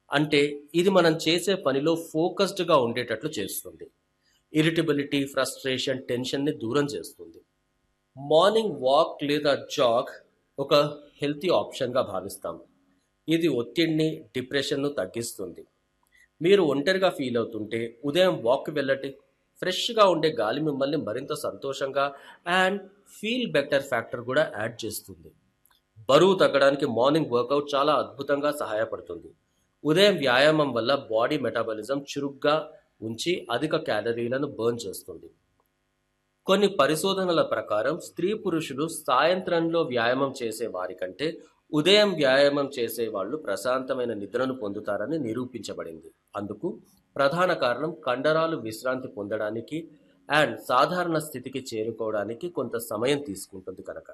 అంటే ఇది మనం చేసే పనిలో ఫోకస్డ్గా ఉండేటట్లు చేస్తుంది ఇరిటబిలిటీ ఫ్రస్ట్రేషన్ టెన్షన్ని దూరం చేస్తుంది మార్నింగ్ వాక్ లేదా జాగ్ ఒక హెల్తీ ఆప్షన్గా భావిస్తాం ఇది ఒత్తిడిని డిప్రెషన్ను తగ్గిస్తుంది మీరు ఒంటరిగా ఫీల్ అవుతుంటే ఉదయం వాక్ వెళ్ళండి ఫ్రెష్గా ఉండే గాలి మిమ్మల్ని మరింత సంతోషంగా అండ్ ఫీల్ బెటర్ ఫ్యాక్టర్ కూడా యాడ్ చేస్తుంది బరువు తగ్గడానికి మార్నింగ్ వర్కౌట్ చాలా అద్భుతంగా సహాయపడుతుంది ఉదయం వ్యాయామం వల్ల బాడీ మెటాబాలిజం చురుగ్గా ఉంచి అధిక క్యాలరీలను బర్న్ చేస్తుంది కొన్ని పరిశోధనల ప్రకారం స్త్రీ పురుషులు సాయంత్రంలో వ్యాయామం చేసే వారికంటే ఉదయం వ్యాయామం చేసే వాళ్ళు ప్రశాంతమైన నిద్రను పొందుతారని నిరూపించబడింది అందుకు ప్రధాన కారణం కండరాలు విశ్రాంతి పొందడానికి అండ్ సాధారణ స్థితికి చేరుకోవడానికి కొంత సమయం తీసుకుంటుంది కనుక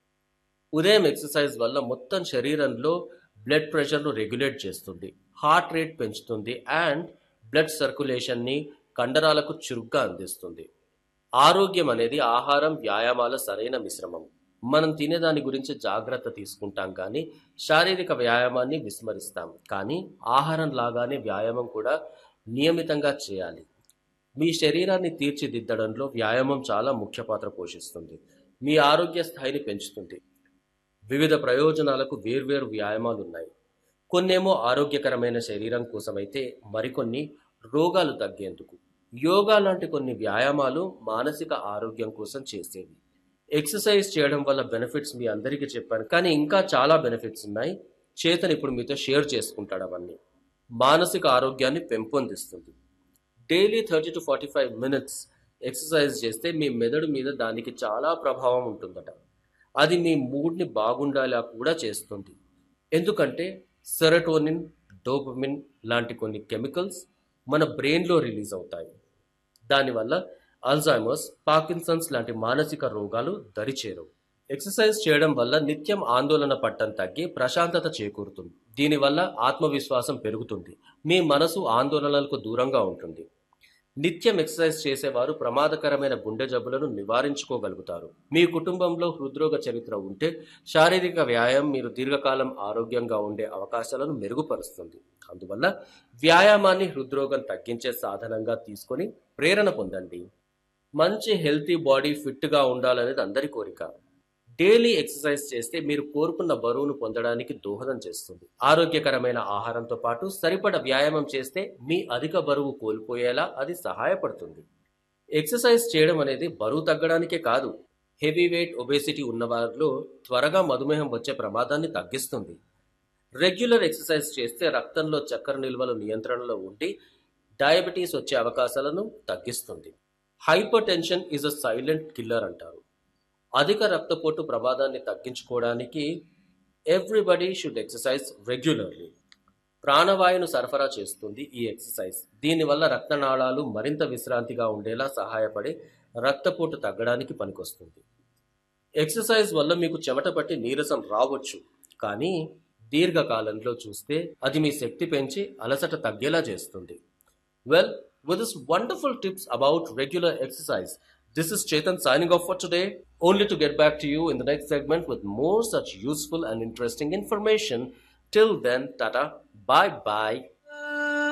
ఉదయం ఎక్సర్సైజ్ వల్ల మొత్తం శరీరంలో బ్లడ్ ప్రెషర్ను రెగ్యులేట్ చేస్తుంది హార్ట్ రేట్ పెంచుతుంది అండ్ బ్లడ్ సర్క్యులేషన్ని కండరాలకు చురుగ్గా అందిస్తుంది ఆరోగ్యం అనేది ఆహారం వ్యాయామాల సరైన మిశ్రమం మనం తినేదాని గురించి జాగ్రత్త తీసుకుంటాం కానీ శారీరక వ్యాయామాన్ని విస్మరిస్తాం కానీ ఆహారం లాగానే వ్యాయామం కూడా నియమితంగా చేయాలి మీ శరీరాన్ని తీర్చిదిద్దడంలో వ్యాయామం చాలా ముఖ్య పాత్ర పోషిస్తుంది మీ ఆరోగ్య స్థాయిని పెంచుతుంది వివిధ ప్రయోజనాలకు వేర్వేరు వ్యాయామాలు ఉన్నాయి కొన్నేమో ఆరోగ్యకరమైన శరీరం కోసమైతే మరికొన్ని రోగాలు తగ్గేందుకు యోగా లాంటి కొన్ని వ్యాయామాలు మానసిక ఆరోగ్యం కోసం చేసేవి ఎక్సర్సైజ్ చేయడం వల్ల బెనిఫిట్స్ మీ అందరికీ చెప్పాను కానీ ఇంకా చాలా బెనిఫిట్స్ ఉన్నాయి చేతన్ ఇప్పుడు మీతో షేర్ చేసుకుంటాడు అవన్నీ మానసిక ఆరోగ్యాన్ని పెంపొందిస్తుంది daily thirty to forty five minutes exercise చేస్తే మీ మెదడు మీద దానికి చాలా ప్రభావం ఉంటుందట అది మీ మూడ్ని బాగుండేలా కూడా చేస్తుంది ఎందుకంటే సెరటోనిన్ డోపమిన్ లాంటి కొన్ని కెమికల్స్ మన బ్రెయిన్లో రిలీజ్ అవుతాయి దానివల్ల అల్జైమర్స్ పార్కిన్సన్స్ లాంటి మానసిక రోగాలు దరిచేరవు ఎక్సర్సైజ్ చేయడం వల్ల నిత్యం ఆందోళన పట్టం తగ్గి ప్రశాంతత చేకూరుతుంది దీనివల్ల ఆత్మవిశ్వాసం పెరుగుతుంది మీ మనసు ఆందోళనలకు దూరంగా ఉంటుంది నిత్యం ఎక్సర్సైజ్ చేసేవారు ప్రమాదకరమైన గుండె జబ్బులను నివారించుకోగలుగుతారు మీ కుటుంబంలో హృద్రోగ చరిత్ర ఉంటే శారీరక వ్యాయామం మీరు దీర్ఘకాలం ఆరోగ్యంగా ఉండే అవకాశాలను మెరుగుపరుస్తుంది అందువల్ల వ్యాయామాన్ని హృద్రోగం తగ్గించే సాధనంగా తీసుకొని ప్రేరణ పొందండి మంచి హెల్తీ బాడీ ఫిట్గా ఉండాలనేది అందరి కోరిక డైలీ ఎక్సర్సైజ్ చేస్తే మీరు కోరుకున్న బరువును పొందడానికి దోహదం చేస్తుంది ఆరోగ్యకరమైన ఆహారంతో పాటు సరిపడ వ్యాయామం చేస్తే మీ అధిక బరువు కోల్పోయేలా అది సహాయపడుతుంది ఎక్సర్సైజ్ చేయడం అనేది బరువు తగ్గడానికే కాదు హెవీ వెయిట్ ఒబేసిటీ ఉన్నవారిలో త్వరగా మధుమేహం వచ్చే ప్రమాదాన్ని తగ్గిస్తుంది రెగ్యులర్ ఎక్సర్సైజ్ చేస్తే రక్తంలో చక్కెర నిల్వలు నియంత్రణలో ఉండి డయాబెటీస్ వచ్చే అవకాశాలను తగ్గిస్తుంది hypertension is a silent killer అంటారు అధిక రక్తపోటు ప్రమాదాన్ని తగ్గించుకోవడానికి ఎవ్రీబడి షుడ్ ఎక్సర్సైజ్ రెగ్యులర్లీ ప్రాణవాయువును సరఫరా చేస్తుంది ఈ ఎక్సర్సైజ్ దీనివల్ల రక్తనాళాలు మరింత విశ్రాంతిగా ఉండేలా సహాయపడి రక్తపోటు తగ్గడానికి పనికొస్తుంది ఎక్సర్సైజ్ వల్ల మీకు చెమట పట్టి నీరసం రావచ్చు కానీ దీర్ఘకాలంలో చూస్తే అది మీ శక్తి పెంచి అలసట తగ్గేలా చేస్తుంది well with this wonderful tips about regular exercise. This is Chetan signing off for today, only to get back to you in the next segment with more such useful and interesting information. Till then, tata, bye bye.